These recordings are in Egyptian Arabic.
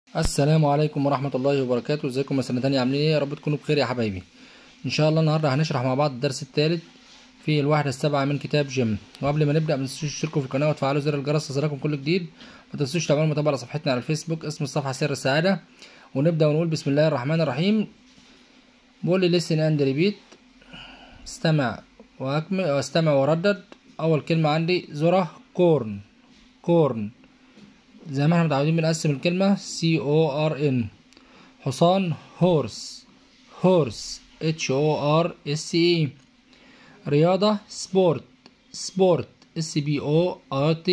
السلام عليكم ورحمة الله وبركاته ازيكم يا سنة تانية عاملين ايه يا رب تكونوا بخير يا حبايبي ان شاء الله النهاردة هنشرح مع بعض الدرس الثالث في الوحدة السابعة من كتاب جيم وقبل ما نبدأ متنسوش تشتركوا في القناة وتفعلوا زر الجرس ليصلكم كل جديد ما تنسوش تعملوا متابعة على صفحتنا على الفيسبوك اسم الصفحة سر السعادة ونبدأ ونقول بسم الله الرحمن الرحيم بقول لي listen and repeat استمع واكمل واستمع وردد اول كلمة عندي ذرة كورن كورن زي ما احنا متعودين بنقسم الكلمة C O R N حصان هورس هورس H O R S E رياضة سبورت سبورت S B O R T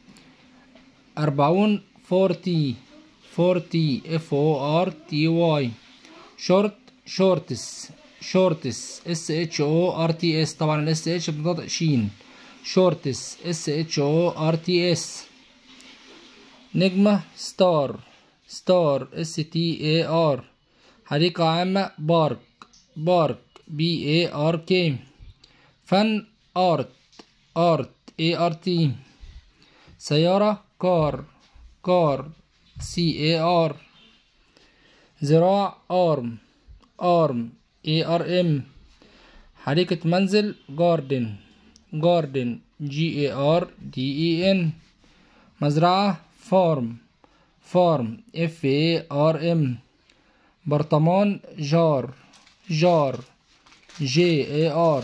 أربعون فورتي فورتي F O R T Y شورت شورتس شورتس S H O R T S طبعا ال S H بتنطق شين شورتس S H O R T S نجمة ستار ستار اس تي اي ار حديقة عامة بارك بارك بي اي ار كي فن ارت ارت اي ار تي سيارة كار كار سي اي ار زراع ارم ارم اي ار ام حديقة منزل جاردن جاردن جي اي ار دي اي ان مزرعة فارم فارم اف اي ار ام برطمان جار جار جي اي ار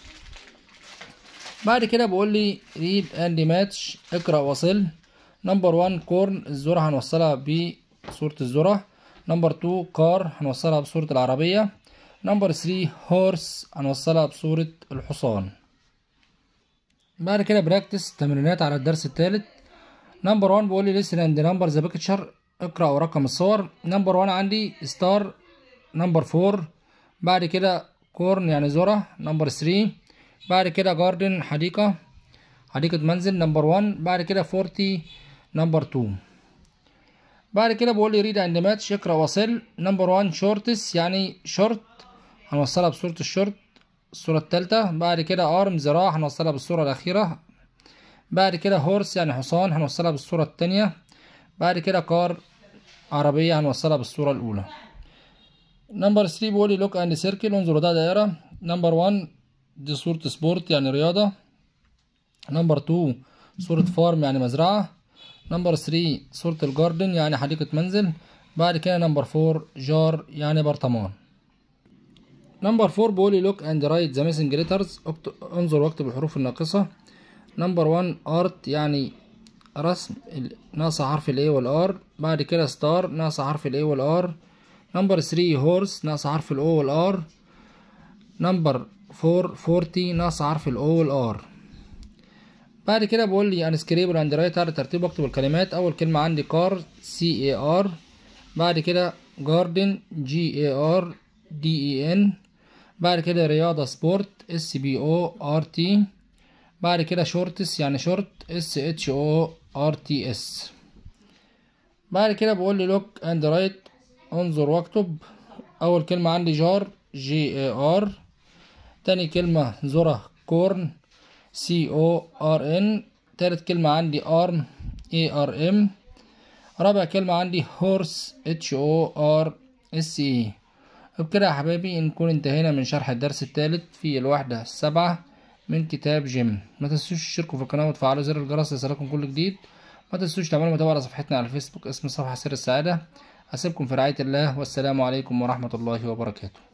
بعد كده بقول لي ريد اند ماتش اقرا وصل نمبر 1 كورن الذرة هنوصلها بصورة الذرة نمبر 2 كار هنوصلها بصورة العربية نمبر 3 هورس هنوصلها بصورة الحصان بعد كده براكتس تمرينات على الدرس الثالث نمبر 1 بيقول لي listen and number the picture اقرا ورقم الصور نمبر 1 عندي ستار نمبر 4 بعد كده كورن يعني ذرة نمبر 3 بعد كده جاردن حديقة حديقة منزل نمبر 1 بعد كده 40 نمبر 2 بعد كده بقول لي ريد اند ماتش اقرا وصل نمبر 1 شورتس يعني شورت هنوصلها بصورة الشورت الصورة التالتة بعد كده ارم ذراع هنوصلها بالصورة الأخيرة بعد كده هورس يعني حصان هنوصلها بالصورة التانية بعد كده كار عربية هنوصلها بالصورة الأولى نمبر 3 بيقول لي لوك اند سيركل انظروا ده دائرة نمبر 1 دي صورة سبورت يعني رياضة نمبر 2 صورة فارم يعني مزرعة نمبر 3 صورة الجاردن يعني حديقة منزل بعد كده نمبر 4 جار يعني برطمان نمبر 4 بيقول لي لوك اند رايت ذا ميسنج ليترز انظر واكتب الحروف الناقصة نمبر 1 ارت يعني رسم ناقص حرف الاي والار بعد كده ستار ناقص حرف الاي والار نمبر 3 هورس ناقص حرف الاو والار نمبر 4 40 ناقص حرف الاو والار بعد كده بقول لي انسكريبل اند رايتر ترتيب اكتب الكلمات اول كلمه عندي كار سي اي ار بعد كده جاردن جي اي ار دي اي ان بعد كده رياضه سبورت اس بي او ار تي بعد كده شورتس يعني شورت اس اتش او ار تي اس بعد كده بقول لي لوك اند رايت انظر واكتب اول كلمة عندي جار جي اي ار تاني كلمة ذرة كورن سي او ار ان تالت كلمة عندي ارم اي ار ام رابع كلمة عندي هورس اتش او ار اس اي وبكده يا حبايبي نكون انتهينا من شرح الدرس الثالث في الوحدة السبعة من كتاب جيم ما تنسوش تشتركوا في القناه وتفعلوا زر الجرس ليصلكم كل جديد ما تنسوش تعملوا متابعه على صفحتنا على الفيسبوك اسم الصفحه سر السعاده اسيبكم في رعايه الله والسلام عليكم ورحمه الله وبركاته